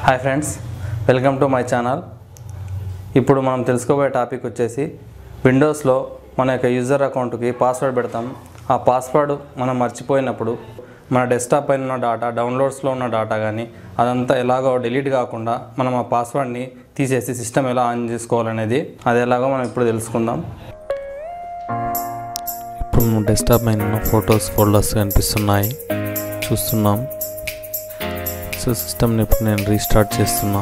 hi friends welcome to my channel ఇప్పుడు మనం తెలుసుకోబోయే టాపిక్ వచ్చేసి విండోస్లో మన యొక్క యూజర్ అకౌంట్కి పాస్వర్డ్ పెడతాం ఆ పాస్వర్డ్ మనం మర్చిపోయినప్పుడు మన డెస్క్టాప్ పైన ఉన్న డాటా డౌన్లోడ్స్లో ఉన్న డాటా కానీ అదంతా ఎలాగో డిలీట్ కాకుండా మనం ఆ పాస్వర్డ్ని తీసేసి సిస్టమ్ ఎలా ఆన్ చేసుకోవాలనేది అది ఎలాగో మనం ఇప్పుడు తెలుసుకుందాం ఇప్పుడు మన డెస్క్టాప్ పైన ఉన్న ఫొటోస్ ఫోల్డర్స్ కనిపిస్తున్నాయి చూస్తున్నాం సో సిస్టమ్ని ఇప్పుడు నేను రీస్టార్ట్ చేస్తున్నా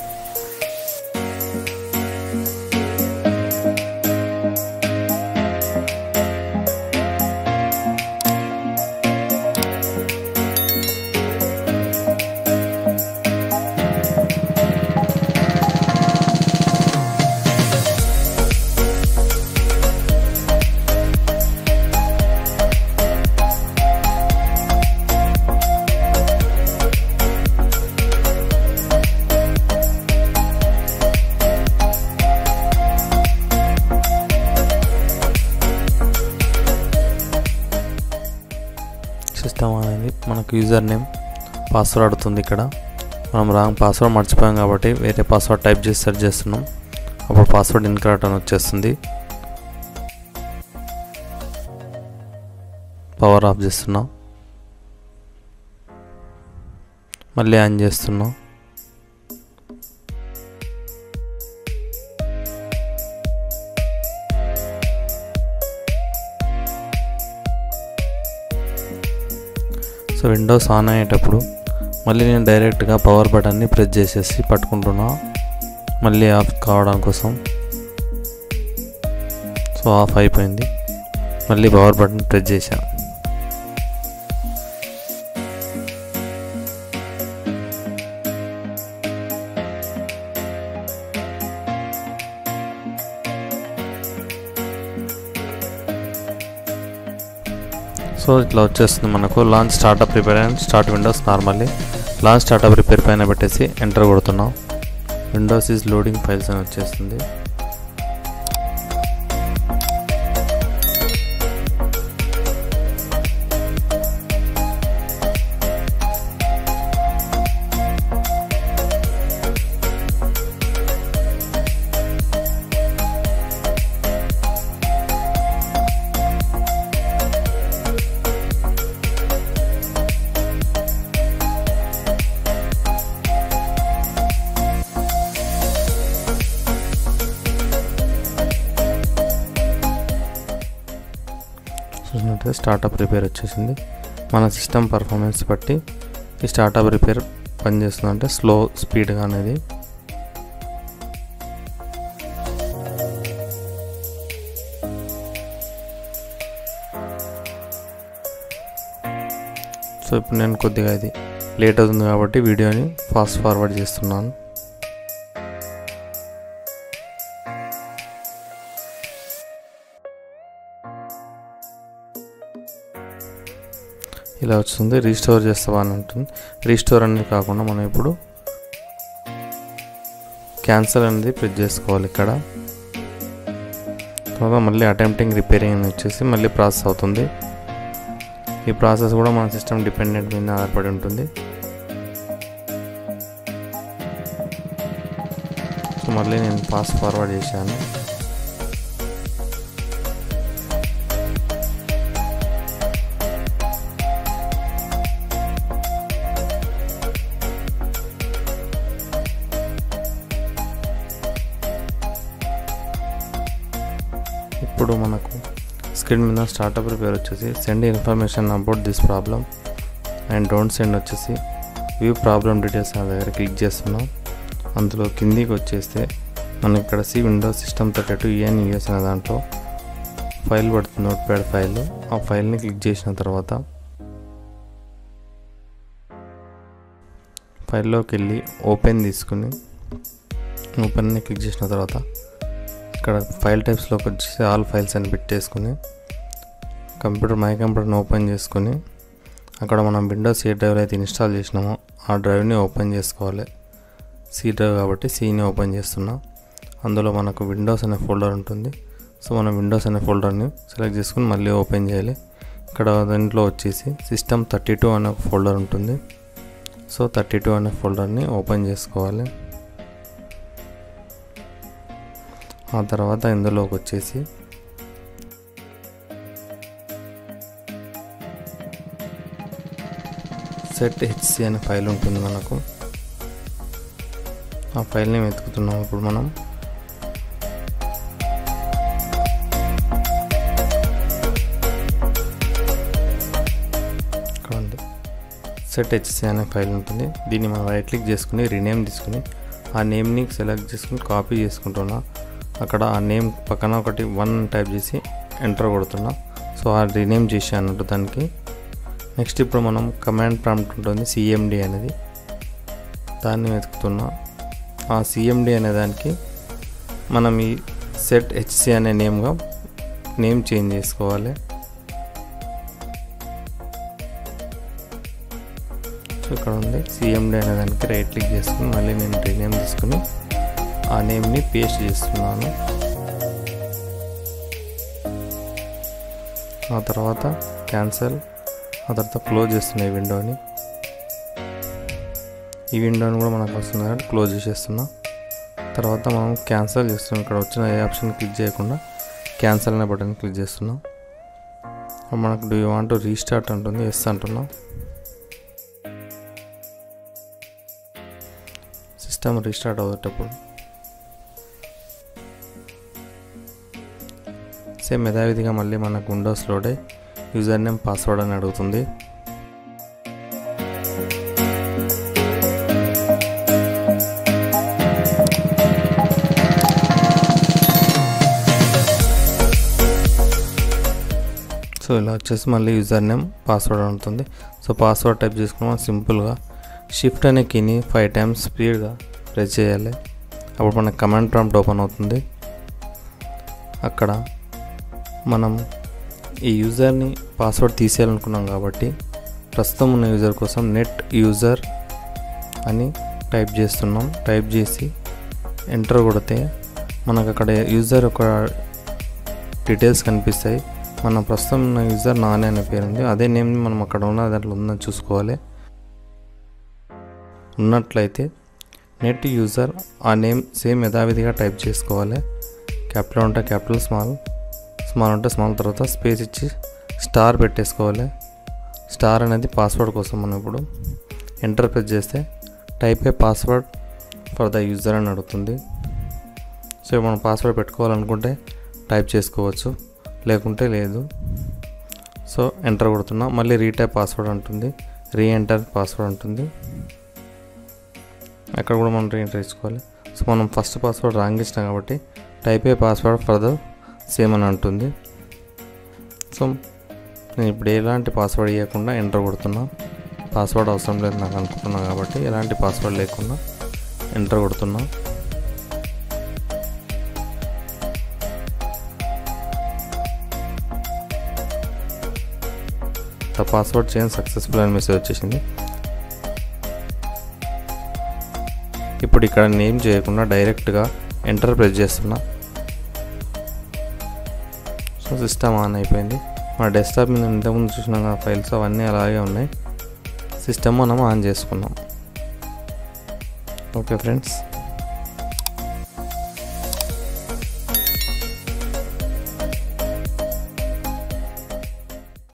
సిస్టమ్ అనేది మనకు యూజర్ నేమ్ పాస్వర్డ్ అడుగుతుంది ఇక్కడ మనం రాంగ్ పాస్వర్డ్ మర్చిపోయాం కాబట్టి వేరే పాస్వర్డ్ టైప్ చేసి సెర్చ్ చేస్తున్నాం అప్పుడు పాస్వర్డ్ ఇన్కరెక్ట్ అని వచ్చేస్తుంది పవర్ ఆఫ్ చేస్తున్నాం మళ్ళీ ఆన్ చేస్తున్నాం సో విండోస్ ఆన్ అయ్యేటప్పుడు మళ్ళీ నేను డైరెక్ట్గా పవర్ బటన్ని ప్రెస్ చేసేసి పట్టుకుంటున్నా మళ్ళీ ఆఫ్ కావడం కోసం సో ఆఫ్ అయిపోయింది మళ్ళీ పవర్ బటన్ ప్రెస్ చేశా సో ఇట్లా వచ్చేస్తుంది మనకు launch startup prepare and start Windows normally launch startup prepare పైన పెట్టేసి ఎంటర్ కొడుతున్నాం విండోస్ ఈజ్ లోడింగ్ ఫైల్స్ అని వచ్చేస్తుంది చూసినట్టయితే స్టార్టప్ రిపేర్ వచ్చేసింది మన సిస్టమ్ పర్ఫార్మెన్స్ బట్టి ఈ స్టార్టప్ రిపేర్ పనిచేస్తుందంటే స్లో స్పీడ్గా అనేది సో ఇప్పుడు నేను కొద్దిగా ఇది లేట్ అవుతుంది కాబట్టి వీడియోని ఫాస్ట్ ఫార్వర్డ్ చేస్తున్నాను ఇలా వస్తుంది రీస్టోర్ చేస్తావా అని ఉంటుంది రీస్టోర్ అనేది కాకుండా మనం ఇప్పుడు క్యాన్సల్ అనేది ప్రెస్ చేసుకోవాలి ఇక్కడ తర్వాత మళ్ళీ అటెంప్టింగ్ రిపేరింగ్ అని వచ్చేసి మళ్ళీ ప్రాసెస్ అవుతుంది ఈ ప్రాసెస్ కూడా మన సిస్టమ్ డిపెండెంట్ మీద ఆధారపడి ఉంటుంది సో మళ్ళీ నేను పాస్ ఫార్వర్డ్ చేశాను ఇప్పుడు మనకు స్క్రీన్ మీద స్టార్టప్ పేరు వచ్చేసి send information about this problem and don't send వచ్చేసి వ్యూ ప్రాబ్లం డీటెయిల్స్ అనే దగ్గర క్లిక్ చేస్తున్నాం అందులో కిందికి వచ్చేస్తే మనం ఇక్కడ C Windows system thirty two EN US అనే దాంట్లో ఫైల్ పడుతుంది నోట్ ప్యాడ్ ఫైల్ ఆ ఫైల్ని క్లిక్ చేసిన తర్వాత ఫైల్లోకి వెళ్ళి ఓపెన్ తీసుకుని ఓపెన్ని క్లిక్ చేసిన తర్వాత ఇక్కడ ఫైల్ టైప్స్లోకి వచ్చేసి ఆల్ ఫైల్స్ అని పెట్టేసుకుని కంప్యూటర్ మై కంప్యూటర్ని ఓపెన్ చేసుకుని అక్కడ మనం విండోస్ ఏ డ్రైవ్ అయితే ఇన్స్టాల్ చేసినామో ఆ డ్రైవ్ని ఓపెన్ చేసుకోవాలి సి డ్రైవ్ కాబట్టి సిని ఓపెన్ చేస్తున్నా అందులో మనకు విండోస్ అనే ఫోల్డర్ ఉంటుంది సో మనం విండోస్ అనే ఫోల్డర్ని సెలెక్ట్ చేసుకుని మళ్ళీ ఓపెన్ చేయాలి ఇక్కడ దాంట్లో వచ్చేసి సిస్టమ్ థర్టీ టూ అనే ఒక ఫోల్డర్ ఉంటుంది సో థర్టీ టూ అనే ఫోల్డర్ని ఓపెన్ చేసుకోవాలి ఆ తర్వాత ఇందులోకి వచ్చేసి సెట్ హెచ్సి అనే ఫైల్ ఉంటుంది మనకు ఆ ఫైల్ని వెతుకుతున్నాం ఇప్పుడు మనం ఇక్కడ ఉంది సెట్ హెచ్సి అనే ఫైల్ ఉంటుంది దీన్ని మనం రైట్ క్లిక్ చేసుకుని రీనేమ్ తీసుకుని ఆ నేమ్ని సెలెక్ట్ చేసుకుని కాపీ చేసుకుంటున్నా అక్కడ ఆ నేమ్ పక్కన ఒకటి వన్ టైప్ చేసి ఎంటర్ కొడుతున్నా సో ఆ రీనేమ్ చేసి అన్నట్టు దానికి నెక్స్ట్ ఇప్పుడు మనం కమాండ్ ప్రాంప్ట్ ఉంటుంది సిఎండి అనేది దాన్ని వెతుకుతున్నా ఆ సిఎండి అనే దానికి మనం ఈ సెట్ హెచ్సి అనే నేమ్గా నేమ్ చేంజ్ చేసుకోవాలి సో ఇక్కడ ఉంది సిఎండి అనే దానికి రైట్ క్లిక్ చేసుకుని మళ్ళీ నేను రీనేమ్ తీసుకుని ఆ నేమ్ని పేస్ట్ చేస్తున్నాను ఆ తర్వాత క్యాన్సల్ ఆ తర్వాత క్లోజ్ చేస్తున్నా ఈ విండోని ఈ విండోని కూడా మనకు వస్తుంది కాబట్టి క్లోజ్ చేసేస్తున్నా తర్వాత మనం క్యాన్సల్ చేస్తున్నాం ఇక్కడ వచ్చిన ఏ ఆప్షన్ క్లిక్ చేయకుండా క్యాన్సల్ అనే బటన్ క్లిక్ చేస్తున్నాం మనకు డూ యూ వాంట్ రీస్టార్ట్ అంటుంది ఎస్ అంటున్నాం సిస్టమ్ రీస్టార్ట్ అయ్యేటప్పుడు సేమ్ యథావిధిగా మళ్ళీ మనకు విండోస్లోనే యూజర్ నేమ్ పాస్వర్డ్ అని అడుగుతుంది సో ఇలా వచ్చేసి మళ్ళీ యూజర్ నేమ్ పాస్వర్డ్ ఉంటుంది సో పాస్వర్డ్ టైప్ చేసుకున్నాం సింపుల్గా షిఫ్ట్ అనే కీని ఫైవ్ టైమ్స్ స్పీడ్గా ప్రెస్ చేయాలి అప్పుడు మనకు కమాండ్ ప్రాంప్ట్ ఓపెన్ అవుతుంది అక్కడ మనం ఈ యూజర్ని పాస్వర్డ్ తీసేయాలనుకున్నాం కాబట్టి ప్రస్తుతం ఉన్న యూజర్ కోసం నెట్ యూజర్ అని టైప్ చేస్తున్నాం టైప్ చేసి ఎంటర్ కొడితే మనకు అక్కడ యూజర్ ఒక డీటెయిల్స్ కనిపిస్తాయి మన ప్రస్తుతం ఉన్న యూజర్ నాని అనే పేరు ఉంది అదే నేమ్ని మనం అక్కడ ఉన్న దాంట్లో ఉందని చూసుకోవాలి ఉన్నట్లయితే నెట్ యూజర్ ఆ నేమ్ సేమ్ యథావిధిగా టైప్ చేసుకోవాలి క్యాపిటల్ ఉంటే క్యాపిటల్ స్మాల్ స్మాల్ ఉంటే స్మాల్ తర్వాత స్పేస్ ఇచ్చి స్టార్ పెట్టేసుకోవాలి స్టార్ అనేది పాస్వర్డ్ కోసం మనం ఇప్పుడు ఎంటర్ ప్రెస్ చేస్తే type a password for the user అని అడుగుతుంది సో మనం పాస్వర్డ్ పెట్టుకోవాలనుకుంటే టైప్ చేసుకోవచ్చు లేకుంటే లేదు సో ఎంటర్ కొడుతున్నా మళ్ళీ రీటైప్ పాస్వర్డ్ అంటుంది రీ ఎంటర్ పాస్వర్డ్ ఉంటుంది అక్కడ కూడా మనం రీఎంటర్ ఇచ్చుకోవాలి సో మనం ఫస్ట్ పాస్వర్డ్ రాంగ్ ఇచ్చినాం కాబట్టి type a password further same అని అంటుంది సో నేను ఇప్పుడు ఎలాంటి పాస్వర్డ్ ఇవ్వకుండా ఎంటర్ కొడుతున్నా పాస్వర్డ్ అవసరం లేదు నాకు అనుకుంటున్నా కాబట్టి ఎలాంటి పాస్వర్డ్ లేకుండా ఎంటర్ కొడుతున్నా ద పాస్వర్డ్ చేంజ్ సక్సెస్ఫుల్ అని మెసేజ్ వచ్చేసింది ఇప్పుడు ఇక్కడ నేమ్ చేయకుండా డైరెక్ట్గా ఎంటర్ ప్రెస్ చేస్తున్నా సో సిస్టమ్ ఆన్ అయిపోయింది మన డెస్క్టాప్ మీద ఇంతకుముందు చూసిన ఫైల్స్ అవన్నీ అలాగే ఉన్నాయి సిస్టమ్ మనం ఆన్ చేసుకున్నాం ఓకే ఫ్రెండ్స్